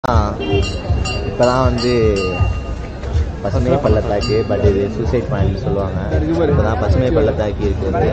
இப்போ தான் வந்து பசுமை பள்ளத்தாக்கு பட் இது சூசைட் பாயிண்ட் சொல்லுவாங்க இப்போ தான் பசுமை பள்ளத்தாக்கு இருக்குது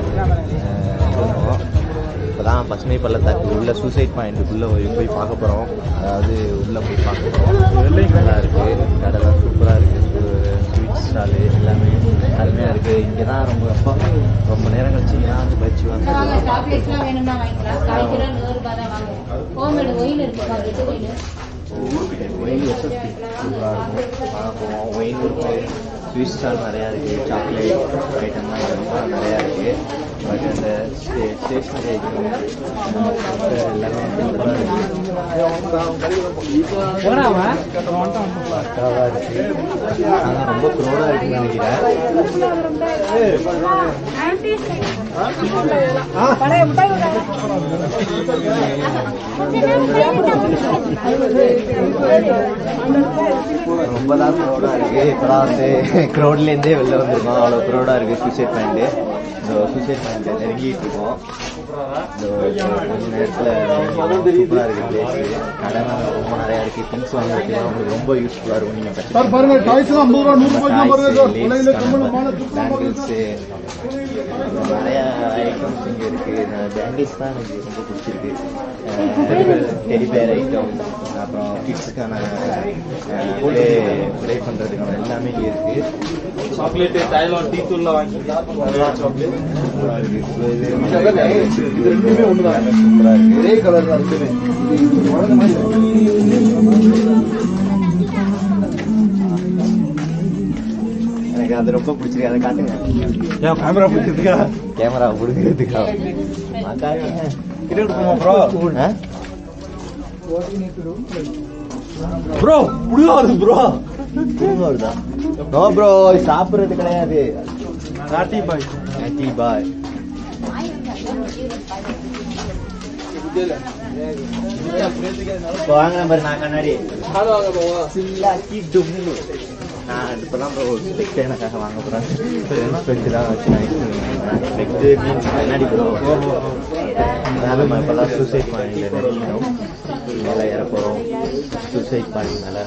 இப்போ தான் பசுமை பள்ளத்தாக்கு உள்ள சூசைட் பாயிண்ட்டுக்குள்ளே போய் போய் பார்க்க போகிறோம் அதாவது உள்ளே போய் பார்க்க போகிறோம் நல்லா இருக்குது கடைலாம் சூப்பராக இருக்குது ஸ்வீட் ஸ்டாலு எல்லாமே அருமையாக இருக்குது இங்கே தான் ரொம்ப அப்பா ரொம்ப நேரம் கழிச்சு இங்கே தான் வந்து பயிற்சி வாங்க வாங்க சாக்லேட்ஸ்லாம் வேணும்னா வாங்கிக்கலாம் கால் கிலோ நூறு ரூபாய் தான் வாங்க ஹோம்மேடு ஒயின் இருக்குப்பா வெட்டு ஒயின் ஒயின் எஸ்எஸ்பி சூப்பராக இருக்கும் பார்க்க போவோம் ஒயின் இருக்குது ஸ்வீட் ஸ்டால் நிறையா இருக்குது சாக்லேட் ஐட்டம்லாம் ரொம்ப நிறையா இருக்குது பட் அந்த ஸ்டே ஸ்டேஷ்னரி ஐட்டம் எல்லாமே சூப்பராக இருக்குது பக்காவாக இருக்குது ஆனால் ரொம்ப க்ரௌடாக இருக்குன்னு நினைக்கிறேன் ரொம்ப தான் க்ரௌடாக இருக்குது இப்போலாம் வந்து க்ரௌட்லேருந்தே வெளில வந்திருக்கோம் அவ்வளோ க்ரௌடாக இருக்குது சூசைட் பாயிண்ட்டு இந்த சூசைட் பாயிண்ட்டை நெருங்கிட்டு இருக்கோம் இந்த கொஞ்ச நேரத்தில் சூப்பராக இருக்குது பிளேஸு கடைலாம் ரொம்ப நிறையா இருக்குது திங்ஸ் வாங்குறதுக்கு உங்களுக்கு ரொம்ப யூஸ்ஃபுல்லாக இருக்கும் நீங்கள் சார் பாருங்க டாய்ஸ் எல்லாம் ஐம்பது ரூபா நூறு ரூபாய்க்கு பாருங்க சார் பிள்ளைங்க கம்மல் மாலை பேங்கிள்ஸு நிறைய ஐட்டம்ஸ் இங்கே இருக்குது பேங்கிள்ஸ் தான் எனக்கு ரொம்ப பிடிச்சிருக்கு டெடி பேர் ஐட்டம் அப்புறம் கிட்ஸுக்கான ப்ளே ப்ளே பண்ணுறதுக்கான எல்லாமே இங்கே இருக்குது சாக்லேட் தைலம் டீ தூள்ல வாங்கி சூப்பராக இருக்குது இது ரெண்டுமே ஒன்று தான் சூப்பராக இருக்குது ஒரே கலர் தான் இருக்குமே எனக்கு அது ரொம்ப பிடிச்சிருக்கு அதை காட்டுங்க ஏன் கேமரா பிடிச்சிருக்கா கேமரா பிடிக்கிறதுக்கா ப்ரோ ஆ ப்ரோ முடியாது ப்ரோ தூங்க வருதா நோ ப்ரோ சாப்பிட்றது கிடையாது நாட்டி பாய் நாட்டி பாய் இப்போ வாங்கின மாதிரி நான் கண்ணாடி சில்லாக்கி டும்மு நான் இப்போதான் ப்ரோ ஸ்பெக்ட் எனக்காக வாங்க போகிறேன் ஸ்பெக்ட் தான் வச்சு நான் ஸ்பெக்ட் மீன்ஸ் கண்ணாடி ப்ரோ அதனால நம்ம இப்போல்லாம் சூசைட் பாயிண்ட் நெருங்கினோம் மேலே ஏற போகிறோம் சூசைட் பாயிண்ட் மேலே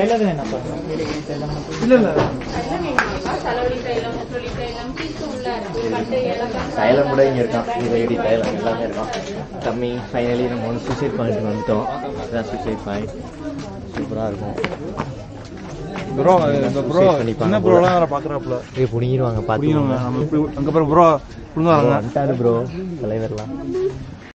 இல்ல இல்ல தலைவலி தைலம் முற்றொலி தைலம் தீர்த்து உள்ள இருக்கு கட்டு எல்லாம் தைலம் கூட இங்கே இருக்கான் இதையடி தைலம் எல்லாமே இருக்கான் கம்மி ஃபைனலி நம்ம வந்து சூசைட் பாயிண்ட் வந்துட்டோம் இதான் சூசைட் பாயிண்ட் சூப்பராக இருக்கும் ப்ரோ இந்த ப்ரோ Suicide பண்ணிப்பாங்க என்ன போல. ப்ரோலாம் வேற பாக்குறாப்ல ஏய் புடிங்கிடுவாங்க புரியும் பார்த்து நம்ம இப்படி அங்க பாரு ப்ரோ புடுங்க வராங்க வந்துட்டாரு ப்ரோ தலைவர்லாம்